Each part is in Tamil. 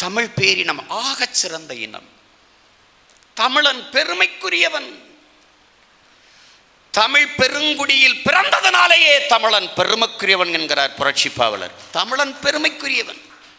தமிழ் பேரினம் ஆகச் சிறந்த இனம் தமிழன் பெருமைக்குரியவன் தமிழ் பெருங்குடியில் பிறந்ததனாலேயே தமிழன் பெருமைக்குரியவன் என்கிறார் புரட்சி பாவலர் தமிழன் பெருமைக்குரியவன்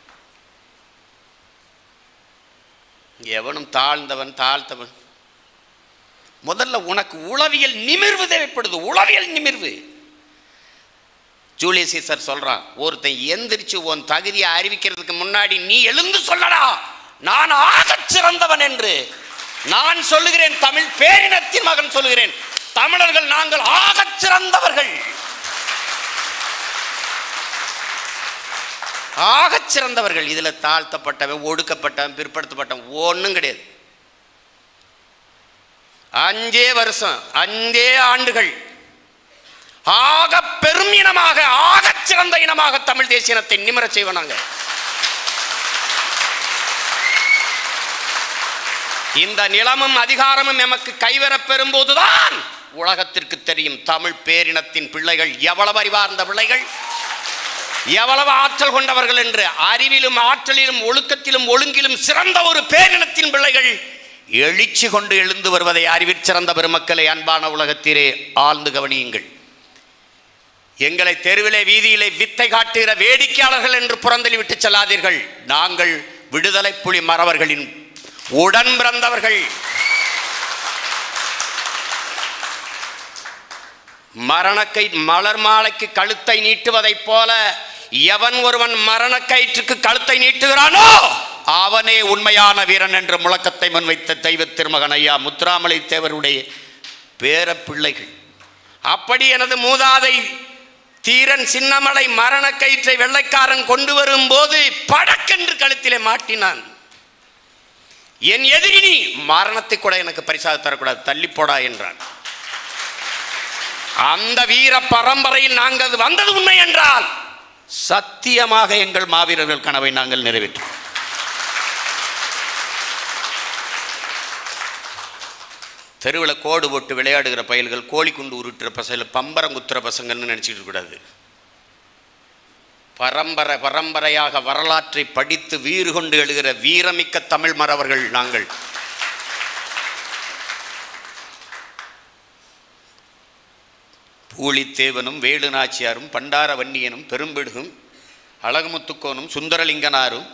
எவனும் தாழ்ந்தவன் தாழ்த்தவன் முதல்ல உனக்கு உளவியல் நிமிர்வு தேவைப்படுது உளவியல் நிமிர்வு ஜூலியஸ் சீசர் சொல்றான் ஒருத்தன் எந்திரிச்சு உன் தகுதியை அறிவிக்கிறதுக்கு முன்னாடி நீ எழுந்து சொல்லடா நான் ஆகச் சிறந்தவன் என்று நான் சொல்லுகிறேன் தமிழ் பேரினத்தின் மகன் சொல்லுகிறேன் தமிழர்கள் நாங்கள் ஆகச் சிறந்தவர்கள் ஆகச் சிறந்தவர்கள் இதுல தாழ்த்தப்பட்டவன் ஒடுக்கப்பட்டவன் பிற்படுத்தப்பட்டவன் ஒன்றும் கிடையாது அஞ்சே வருஷம் அஞ்சே ஆண்டுகள் ஆக பெரும் இனமாக ஆகச் சிறந்த இனமாக தமிழ் தேசிய இனத்தை நிமிரச் செய்வனாங்க இந்த நிலமும் அதிகாரமும் எமக்கு கைவரப் பெறும்போதுதான் உலகத்திற்கு தெரியும் தமிழ் பேரினத்தின் பிள்ளைகள் எவ்வளவு அறிவார்ந்த பிள்ளைகள் எவ்வளவு ஆற்றல் கொண்டவர்கள் என்று அறிவிலும் ஆற்றலிலும் ஒழுக்கத்திலும் ஒழுங்கிலும் சிறந்த ஒரு பேரினத்தின் பிள்ளைகள் எழுச்சி கொண்டு எழுந்து வருவதை அறிவிற் சிறந்த பெருமக்களை அன்பான உலகத்திலே ஆழ்ந்து கவனியுங்கள் எங்களை தெருவிலே வீதியிலே வித்தை காட்டுகிற வேடிக்கையாளர்கள் என்று புறந்தள்ளி விட்டு செல்லாதீர்கள் நாங்கள் விடுதலை புலி மறவர்களின் உடன் பிறந்தவர்கள் மரணக்கை மலர் மாலைக்கு கழுத்தை நீட்டுவதைப் போல எவன் ஒருவன் மரணக்கயிற்றுக்கு கழுத்தை நீட்டுகிறானோ அவனே உண்மையான வீரன் என்ற முழக்கத்தை முன்வைத்த தெய்வ திருமகன் ஐயா முத்துராமலை தேவருடைய பேர பிள்ளைகள் அப்படி எனது மூதாதை தீரன் சின்னமலை மரணக்கயிற்றை வெள்ளைக்காரன் கொண்டு வரும்போது படக்கென்று கழுத்திலே மாட்டினான் என் எதிரி நீ மரணத்தை கூட எனக்கு பரிசாக தரக்கூடாது தள்ளி போடா என்றான் அந்த வீர பரம்பரையில் நாங்கள் வந்தது உண்மை என்றால் சத்தியமாக எங்கள் மாவீரர்கள் கனவை நாங்கள் நிறைவேற்றோம் தெருவில் கோடு போட்டு விளையாடுகிற பயல்கள் கோழி குண்டு உருட்டுற பசங்க பம்பரம் குத்துற பசங்கள்னு நினச்சிட்டு கூடாது பரம்பரை பரம்பரையாக வரலாற்றை படித்து வீறு கொண்டு எழுகிற வீரமிக்க தமிழ் மறவர்கள் நாங்கள் பூலித்தேவனும் வேலு நாச்சியாரும் பண்டார வன்னியனும் பெரும்பிடுகும் அழகுமுத்துக்கோனும் சுந்தரலிங்கனாரும்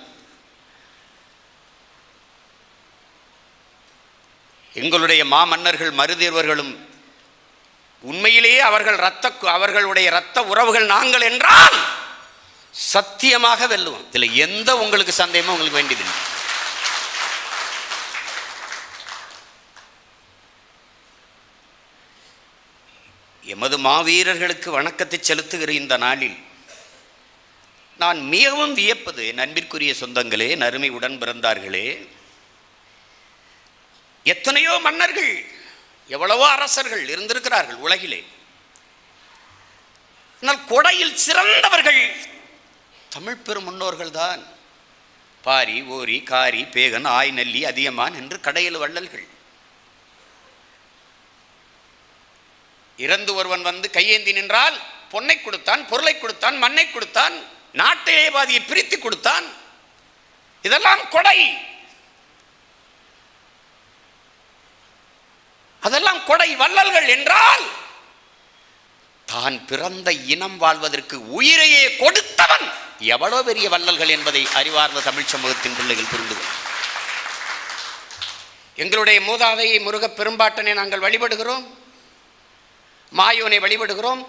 எங்களுடைய மாமன்னர்கள் மருதேவர்களும் உண்மையிலேயே அவர்கள் ரத்த அவர்களுடைய இரத்த உறவுகள் நாங்கள் என்றால் சத்தியமாக வெல்லுவோம் இதில் எந்த உங்களுக்கு சந்தேகமும் உங்களுக்கு வேண்டியதில்லை எமது மாவீரர்களுக்கு வணக்கத்தை செலுத்துகிற இந்த நாளில் நான் மிகவும் வியப்பது என் அன்பிற்குரிய சொந்தங்களே நறுமை உடன் பிறந்தார்களே எத்தனையோ மன்னர்கள் எவ்வளவோ அரசர்கள் இருந்திருக்கிறார்கள் உலகிலே ஆனால் கொடையில் சிறந்தவர்கள் தமிழ் பெரும் முன்னோர்கள் தான் பாரி ஓரி காரி பேகன் ஆய் நெல்லி அதியமான் என்று கடையில் வள்ளல்கள் இறந்து ஒருவன் வந்து கையேந்தி நின்றால் பொன்னை கொடுத்தான் பொருளை கொடுத்தான் மண்ணை கொடுத்தான் நாட்டையே பாதியை பிரித்து கொடுத்தான் இதெல்லாம் கொடை அதெல்லாம் கொடை வள்ளல்கள் என்றால் தான் பிறந்த இனம் வாழ்வதற்கு உயிரையே கொடுத்தவன் எவ்வளவு பெரிய வள்ளல்கள் என்பதை அறிவார்ந்த தமிழ் சமூகத்தின் பிள்ளைகள் புரிந்து கொள். எங்களுடைய மூதாதையை முருகப் பெரும்பாட்டனை நாங்கள் வழிபடுகிறோம் மாயோனை வழிபடுகிறோம்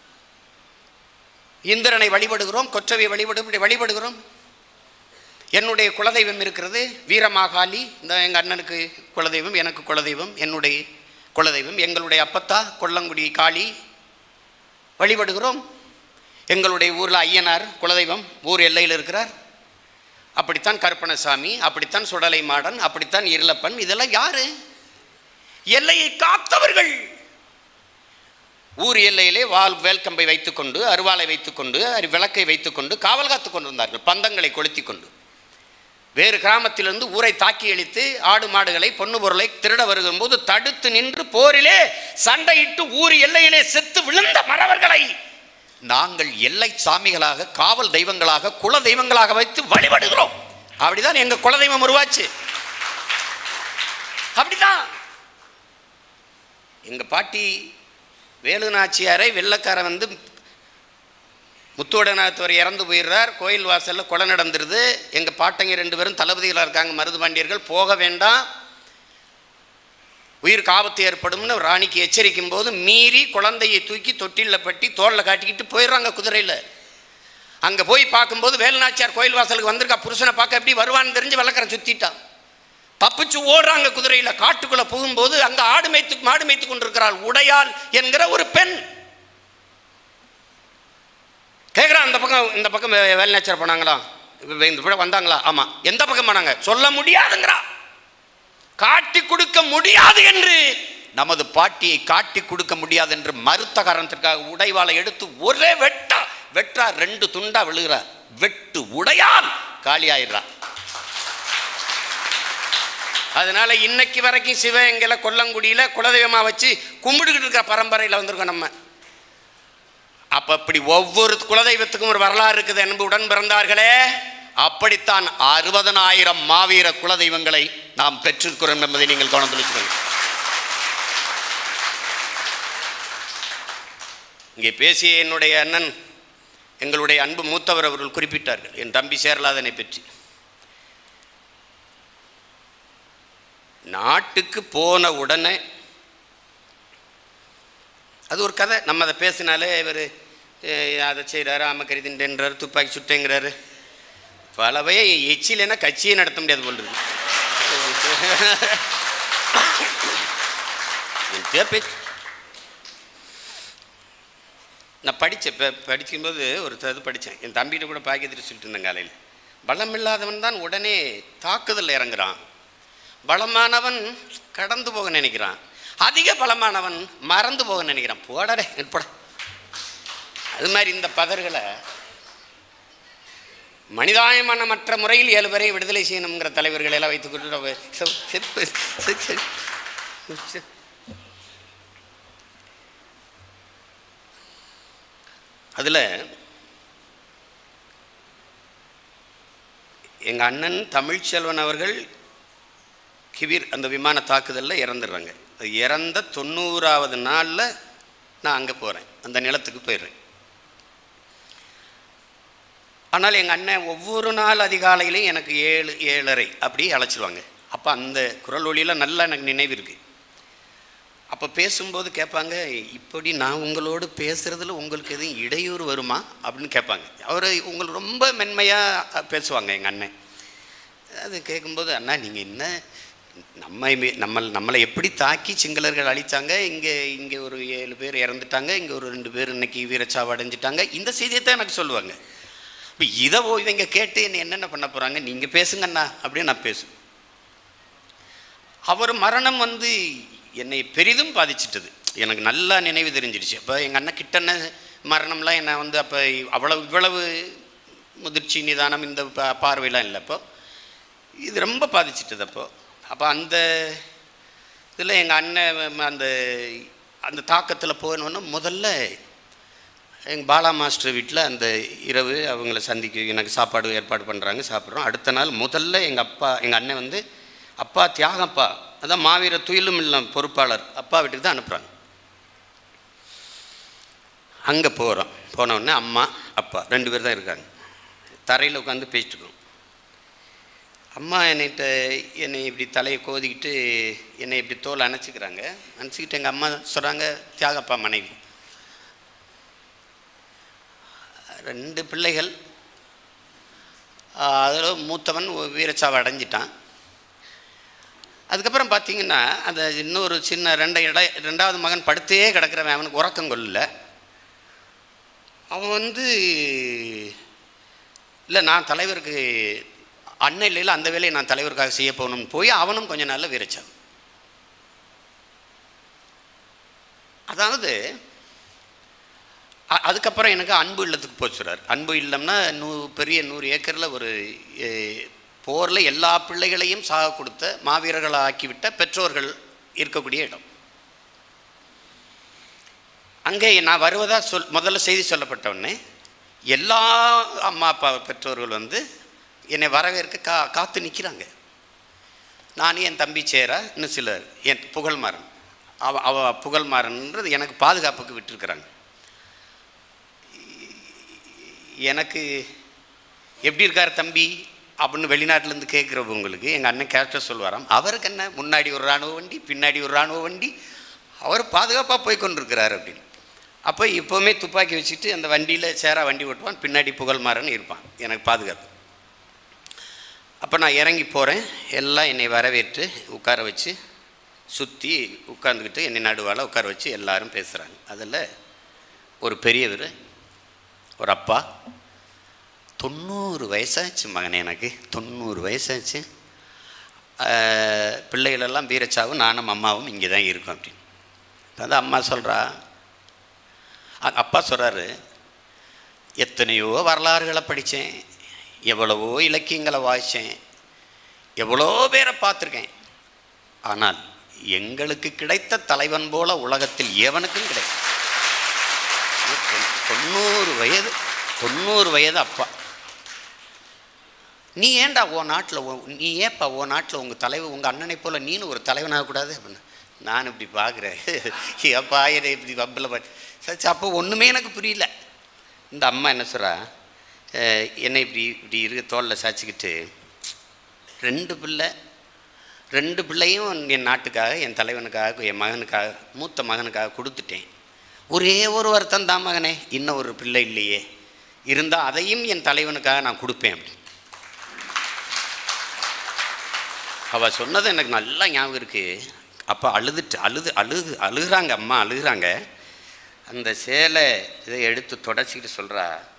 இந்திரனை வழிபடுகிறோம் கொற்றவை வழிபடு இப்படி வழிபடுகிறோம் என்னுடைய குலதெய்வம் இருக்கிறது வீரமாகாளி இந்த எங்கள் அண்ணனுக்கு குலதெய்வம் எனக்கு குலதெய்வம் என்னுடைய குலதெய்வம் எங்களுடைய அப்பத்தா கொல்லங்குடி காளி வழிபடுகிறோம் எங்களுடைய ஊரில் ஐயனார் குலதெய்வம் ஊர் எல்லையில் இருக்கிறார் அப்படித்தான் கருப்பணசாமி அப்படித்தான் சுடலை மாடன் அப்படித்தான் இருளப்பன் இதெல்லாம் யாரு எல்லையை காத்தவர்கள் ஊர் எல்லையிலே வால் வேல்கம்பை வைத்துக்கொண்டு அருவாளை வைத்துக்கொண்டு அரு- விளக்கை வைத்துக்கொண்டு காவல் காத்துக் கொண்டிருந்தார்கள் பந்தங்களை கொளுத்தி கொண்டு வேறு கிராமத்திலிருந்து ஊரை தாக்கி அழித்து ஆடு மாடுகளை பொண்ணு பொருளை திருட வருகும்போது தடுத்து நின்று போரிலே சண்டையிட்டு ஊர் எல்லையிலே செத்து விழுந்த மறவர்களை நாங்கள் எல்லை சாமிகளாக காவல் தெய்வங்களாக குல தெய்வங்களாக வைத்து வழிபடுகிறோம் அப்படிதான் எங்க குலதெய்வம் உருவாச்சு அப்படிதான் எங்க பாட்டி வேலு நாச்சியாரை வெள்ளக்காரன் வந்து முத்துவடநாதர் இறந்து போயிடுறார் கோயில் வாசல்ல கொலை நடந்துருது எங்க பாட்டங்க ரெண்டு பேரும் தளபதிகளாக இருக்காங்க மருதுபாண்டியர்கள் போக வேண்டாம் உயிருக்கு ஆபத்து ஏற்படும்னு ராணிக்கு எச்சரிக்கும் போது மீறி குழந்தையை தூக்கி தொட்டிலில் பட்டி தோளில் காட்டிக்கிட்டு போயிடுறாங்க குதிரையில் அங்கே போய் பார்க்கும்போது வேலுநாச்சியார் கோயில் வாசலுக்கு வந்திருக்கா புருஷனை பார்க்க எப்படி வருவான்னு தெரிஞ்சு வெள்ளக்காரன் சுத்திட்டான் தப்பிச்சு ஓடுறாங்க குதிரையில் காட்டுக்குள்ளே புகும்போது அங்கே ஆடு மேய்த்து மாடு மேய்த்து கொண்டிருக்கிறாள் உடையாள் என்கிற ஒரு பெண் கேட்குறான் அந்த பக்கம் இந்த பக்கம் வே- வேலுநாச்சியார் போனாங்களா இந்த பக்கம் வந்தாங்களா ஆமாம் எந்த பக்கம் போனாங்க சொல்ல முடியாதுங்கிறா காட்டி கொடுக்க முடியாது என்று நமது பாட்டியை காட்டி கொடுக்க முடியாது என்று மறுத்த காரணத்திற்காக உடைவாளை எடுத்து ஒரே வெட்டா வெட்டா ரெண்டு துண்டா விழுகிறா வெட்டு உடையால் காலியாயிடுறா அதனால இன்னைக்கு வரைக்கும் சிவகங்கையில கொல்லங்குடியில குலதெய்வமா வச்சு கும்பிடுகிட்டு இருக்கிற பரம்பரையில் வந்திருக்கோம் நம்ம அப்ப அப்படி ஒவ்வொரு குலதெய்வத்துக்கும் ஒரு வரலாறு இருக்குது என்பது உடன் பிறந்தார்களே அப்படித்தான் அறுபதனாயிரம் மாவீர குலதெய்வங்களை நாம் பெற்றிருக்கிறோம் என்பதை நீங்கள் கவனத்தில் வச்சுக்கோங்க இங்கே பேசிய என்னுடைய அண்ணன் எங்களுடைய அன்பு மூத்தவர் அவர்கள் குறிப்பிட்டார்கள் என் தம்பி சேரலாதனை பற்றி நாட்டுக்கு போன உடனே அது ஒரு கதை நம்ம அதை பேசினாலே இவர் அதை செய்கிறாரு ஆமக்கரிதின்றார் துப்பாக்கி சுட்டேங்கிறாரு பலவையே எச்சிலேனா கட்சியே நடத்த முடியாது போல் இருக்கு என்கிட்ட பேச்சு நான் படித்தேன் இப்போ படிக்கும்போது ஒரு இது படித்தேன் என் தம்பிகிட்ட கூட பாக்கியத்தில் சொல்லிட்டு இருந்தேன் காலையில் பலம் இல்லாதவன் தான் உடனே தாக்குதல் இறங்குறான் பலமானவன் கடந்து போக நினைக்கிறான் அதிக பலமானவன் மறந்து போக நினைக்கிறான் போடடே போட அது மாதிரி இந்த பதர்களை மனிதாயமானமற்ற முறையில் ஏழு பேரை விடுதலை செய்யணுங்கிற தலைவர்களை எல்லாம் வைத்துக்கொண்டு நம்ம செ- செப்பு- செ- செ- செ- அதில் எங்கள் அண்ணன் தமிழ்ச்செல்வன் அவர்கள் கிபீர் அந்த விமான தாக்குதலில் இறந்துடுறாங்க அது இறந்த தொண்ணூறாவது நாளில் நான் அங்கே போகிறேன் அந்த நிலத்துக்கு போயிடுறேன் ஆனால் எங்கள் அண்ணன் ஒவ்வொரு நாள் அதிகாலையிலையும் எனக்கு ஏழு ஏழரை அப்படி அழைச்சிருவாங்க அப்போ அந்த குரல் ஒளியில் நல்லா எனக்கு நினைவு இருக்குது அப்போ பேசும்போது கேட்பாங்க இப்படி நான் உங்களோடு பேசுகிறதுல உங்களுக்கு எதுவும் இடையூறு வருமா அப்படின்னு கேட்பாங்க அவர் உங்களுக்கு ரொம்ப மென்மையாக பேசுவாங்க எங்கள் அண்ணன் அது கேட்கும்போது அண்ணா நீங்கள் என்ன நம்ம நம்ம நம்மளை எப்படி தாக்கி சிங்களர்கள் அழித்தாங்க இங்கே இங்கே ஒரு ஏழு பேர் இறந்துட்டாங்க இங்கே ஒரு ரெண்டு பேர் இன்னைக்கு வீரச்சாவு அடைஞ்சிட்டாங்க இந்த செய்தியை தான் எனக்கு சொல்லுவாங்க இப்போ இதை ஓ இவங்க கேட்டு என்ன என்னென்ன பண்ண போகிறாங்க நீங்கள் பேசுங்கண்ணா அப்படின்னு நான் பேசுவேன் அவர் மரணம் வந்து என்னை பெரிதும் பாதிச்சிட்டது எனக்கு நல்லா நினைவு தெரிஞ்சிடுச்சு அப்போ எங்கள் அண்ணன் கிட்டன மரணம்லாம் என்னை வந்து அப்போ அவ்வளவு இவ்வளவு முதிர்ச்சி நிதானம் இந்த பா பார்வையெல்லாம் இல்லை அப்போ இது ரொம்ப பாதிச்சிட்டது அப்போ அப்போ அந்த இதில் எங்கள் அண்ணன் அந்த அந்த தாக்கத்தில் போனோன்னு முதல்ல எங்கள் பாலா மாஸ்டர் வீட்டில் அந்த இரவு அவங்கள சந்திக்க எனக்கு சாப்பாடு ஏற்பாடு பண்ணுறாங்க சாப்பிட்றோம் அடுத்த நாள் முதல்ல எங்கள் அப்பா எங்கள் அண்ணன் வந்து அப்பா தியாகப்பா அதான் மாவீர துயிலும் இல்லம் பொறுப்பாளர் அப்பா வீட்டுக்கு தான் அனுப்புகிறாங்க அங்கே போகிறோம் போன உடனே அம்மா அப்பா ரெண்டு பேர் தான் இருக்காங்க தரையில் உட்காந்து பேசிட்டு இருக்கோம் அம்மா என்னைட்ட என்னை இப்படி தலையை கோதிக்கிட்டு என்னை இப்படி தோல் அணைச்சிக்கிறாங்க அணைச்சிக்கிட்டு எங்கள் அம்மா சொல்கிறாங்க தியாகப்பா மனைவி ரெண்டு பிள்ளைகள் அதில் மூத்தவன் வீரச்சாவை அடைஞ்சிட்டான் அதுக்கப்புறம் பார்த்தீங்கன்னா அந்த இன்னொரு சின்ன ரெண்டு இட ரெண்டாவது மகன் படுத்தே கிடக்கிறவன் அவனுக்கு உறக்கம் கொள்ளல அவன் வந்து இல்லை நான் தலைவருக்கு அண்ணன் இல்லைல்ல அந்த வேலையை நான் தலைவருக்காக செய்ய போகணும்னு போய் அவனும் கொஞ்ச நாளில் வீரச்சான் அதாவது அ- அதுக்கப்புறம் எனக்கு அன்பு இல்லத்துக்கு போச்சுறார் அன்பு இல்லம்னா நூ பெரிய நூறு ஏக்கரில் ஒரு போரில் எல்லா பிள்ளைகளையும் சாக கொடுத்த மாவீரர்களை ஆக்கிவிட்ட பெற்றோர்கள் இருக்கக்கூடிய இடம் அங்கே நான் வருவதா சொல் முதல்ல செய்தி சொல்லப்பட்ட உடனே எல்லா அம்மா அப்பா பெற்றோர்கள் வந்து என்னை வரவேற்க கா காத்து நிற்கிறாங்க நானும் என் தம்பி சேரா இன்னும் சிலர் என் புகழ்மாறன் அவ அவ புகழ்மாறன்ன்றது எனக்கு பாதுகாப்புக்கு விட்டுருக்குறாங்க எனக்கு எப்படி இருக்கார் தம்பி அப்படின்னு வெளிநாட்டிலேருந்து கேட்குறவங்களுக்கு எங்கள் அண்ணன் கேரக்டர் சொல்லுவாராம் அவருக்கு என்ன முன்னாடி ஒரு இராணுவ வண்டி பின்னாடி ஒரு இராணுவ வண்டி அவர் பாதுகாப்பாக போய் கொண்டிருக்கிறார் அப்படின்னு அப்போ இப்போவுமே துப்பாக்கி வச்சுட்டு அந்த வண்டியில் சேரா வண்டி ஓட்டுவான் பின்னாடி புகழ்மாறன் இருப்பான் எனக்கு பாதுகாப்பு அப்போ நான் இறங்கி போகிறேன் எல்லாம் என்னை வரவேற்று உட்கார வச்சு சுற்றி உட்காந்துக்கிட்டு என்னை நடுவால் உட்கார வச்சு எல்லாரும் பேசுகிறாங்க அதில் ஒரு பெரியவர் ஒரு அப்பா தொண்ணூறு வயசாச்சு மகனே எனக்கு தொண்ணூறு வயசாச்சு ஆஹ், பிள்ளைகளெல்லாம் வீரச்சாவும் நானும் அம்மாவும் இங்கே தான் இருக்கோம் அப்படின்னு அதான் அம்மா சொல்கிறா அப்பா சொல்கிறாரு எத்தனையோ வரலாறுகளை படித்தேன் எவ்வளவோ இலக்கியங்களை வாசித்தேன் எவ்வளோ பேரை பார்த்துருக்கேன் ஆனால் எங்களுக்கு கிடைத்த தலைவன் போல உலகத்தில் எவனுக்கும் கிடைக்கும் தொண்ணூறு வயது தொண்ணூறு வயது அப்பா நீ ஏன்டா உன் நாட்டில் நீ ஏப்பா உன் நாட்டில் உங்கள் தலைவர் உங்கள் அண்ணனை போல் நீனும் ஒரு தலைவனாகக்கூடாது அப்படின்னு நான் இப்படி பார்க்குறேன் ஏப்பா என்னை இப்படி வம்பில் சச்சு அப்போ ஒன்றுமே எனக்கு புரியல இந்த அம்மா என்ன சொல்கிறா என்னை இப்படி இப்படி இருக்க தோளில் சாய்ச்சிக்கிட்டு ரெண்டு பிள்ளை ரெண்டு பிள்ளையும் என் நாட்டுக்காக என் தலைவனுக்காக என் மகனுக்காக மூத்த மகனுக்காக கொடுத்துட்டேன் ஒரே ஒரு வருத்தம் தான் மகனே இன்னும் ஒரு பிள்ளை இல்லையே இருந்தால் அதையும் என் தலைவனுக்காக நான் கொடுப்பேன் அப்படி அவள் சொன்னது எனக்கு நல்லா ஞாபகம் இருக்குது அப்போ அழுதுட்டு அழுது அழுகு அழுகுறாங்க அம்மா அழுகுறாங்க அந்த சேலை இதை எடுத்து தொடச்சிக்கிட்டு சொல்கிறா